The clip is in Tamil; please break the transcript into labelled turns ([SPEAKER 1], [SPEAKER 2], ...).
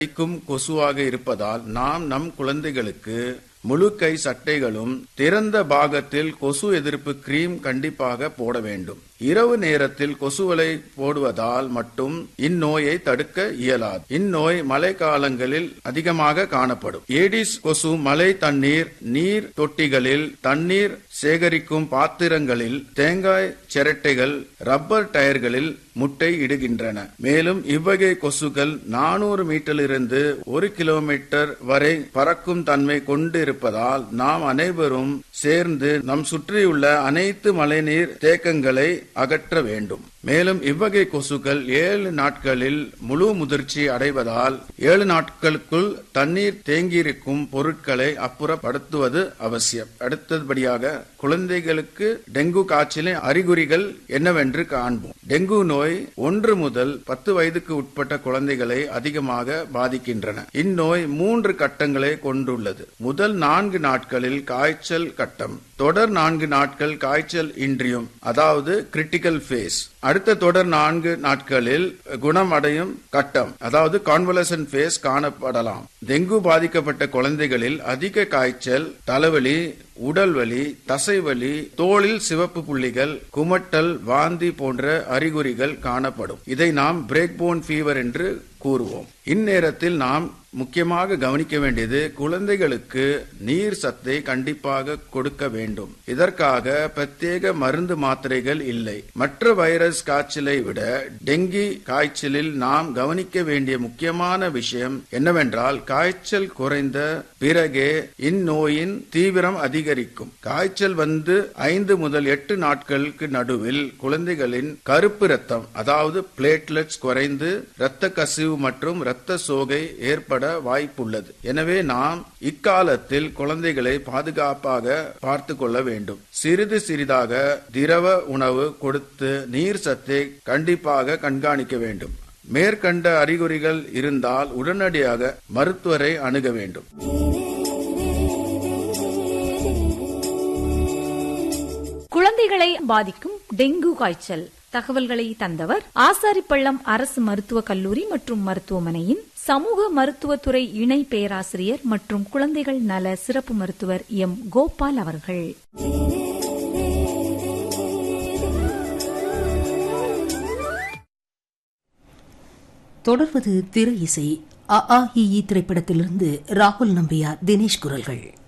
[SPEAKER 1] கடிக்கும் கொசுவாக இருப்பதால் நாம் நம் குழந்தைகளுக்கு முழு கை சட்டைகளும் திறந்த பாகத்தில் கொசு எதிர்ப்பு கிரீம் கண்டிப்பாக போட வேண்டும் இரவு நேரத்தில் கொசுவலை போடுவதால் மட்டும் இந்நோயை தடுக்க இயலாது இந்நோய் மழை காலங்களில் அதிகமாக காணப்படும் ஏடிஸ் கொசு மழை தண்ணீர் நீர் தொட்டிகளில் தண்ணீர் சேகரிக்கும் பாத்திரங்களில் தேங்காய் சிரட்டைகள் ரப்பர் டயர்களில் முட்டை இடுகின்றன மேலும் இவ்வகை கொசுகள் நானூறு மீட்டரிலிருந்து ஒரு கிலோமீட்டர் வரை பறக்கும் தன்மை கொண்டிருப்பதால் நாம் அனைவரும் சேர்ந்து நம் சுற்றியுள்ள அனைத்து மழைநீர் தேக்கங்களை அகற்ற வேண்டும் மேலும் இவ்வகை கொசுக்கள் ஏழு நாட்களில் முழு முதிர்ச்சி அடைவதால் ஏழு நாட்களுக்குள் தண்ணீர் தேங்கியிருக்கும் பொருட்களை அப்புறப்படுத்துவது அவசியம் அடுத்தபடியாக குழந்தைகளுக்கு டெங்கு காய்ச்சலின் அறிகுறிகள் என்னவென்று காண்போம் டெங்கு நோய் ஒன்று முதல் பத்து வயதுக்கு உட்பட்ட குழந்தைகளை அதிகமாக பாதிக்கின்றன இந்நோய் மூன்று கட்டங்களை கொண்டுள்ளது முதல் நான்கு நாட்களில் காய்ச்சல் கட்டம் தொடர் நான்கு நாட்கள் காய்ச்சல் இன்றியும் அதாவது கிரிட்டிக்கல் ஃபேஸ் அடுத்த தொடர் நான்கு நாட்களில் குணமடையும் கட்டம் அதாவது கான்வலசன் ஃபேஸ் காணப்படலாம் டெங்கு பாதிக்கப்பட்ட குழந்தைகளில் அதிக காய்ச்சல் தலைவலி உடல் வலி தசைவலி தோளில் சிவப்பு புள்ளிகள் குமட்டல் வாந்தி போன்ற அறிகுறிகள் காணப்படும் இதை நாம் பிரேக் போன் ஃபீவர் என்று கூறுவோம் இந்நேரத்தில் நாம் முக்கியமாக கவனிக்க வேண்டியது குழந்தைகளுக்கு நீர் சத்தை கண்டிப்பாக கொடுக்க வேண்டும் இதற்காக பிரத்யேக மருந்து மாத்திரைகள் இல்லை மற்ற வைரஸ் காய்ச்சலை விட டெங்கி காய்ச்சலில் நாம் கவனிக்க வேண்டிய முக்கியமான விஷயம் என்னவென்றால் காய்ச்சல் குறைந்த பிறகே இந்நோயின் தீவிரம் அதிகரிக்கும் காய்ச்சல் வந்து ஐந்து முதல் எட்டு நாட்களுக்கு நடுவில் குழந்தைகளின் கருப்பு ரத்தம் அதாவது பிளேட்லெட்ஸ் குறைந்து இரத்த கசிவு மற்றும் இரத்த சோகை ஏற்பட வாய்ப்புள்ளது எனவே நாம் இக்காலத்தில் குழந்தைகளை பாதுகாப்பாக பார்த்து கொள்ள வேண்டும் சிறிது சிறிதாக திரவ உணவு கொடுத்து நீர் சத்தை கண்டிப்பாக கண்காணிக்க வேண்டும் மேற்கண்ட அறிகுறிகள் இருந்தால் உடனடியாக மருத்துவரை அணுக வேண்டும்
[SPEAKER 2] குழந்தைகளை பாதிக்கும் டெங்கு காய்ச்சல் தகவல்களை தந்தவர் ஆசாரிப்பள்ளம் அரசு மருத்துவக் கல்லூரி மற்றும் மருத்துவமனையின் சமூக மருத்துவத்துறை இணை பேராசிரியர் மற்றும் குழந்தைகள் நல சிறப்பு மருத்துவர் எம் கோபால் அவர்கள்
[SPEAKER 3] தொடர்வது திரு இசை அ ஆ இ ஈ திரைப்படத்திலிருந்து ராகுல் நம்பியார் தினேஷ் குரல்கள்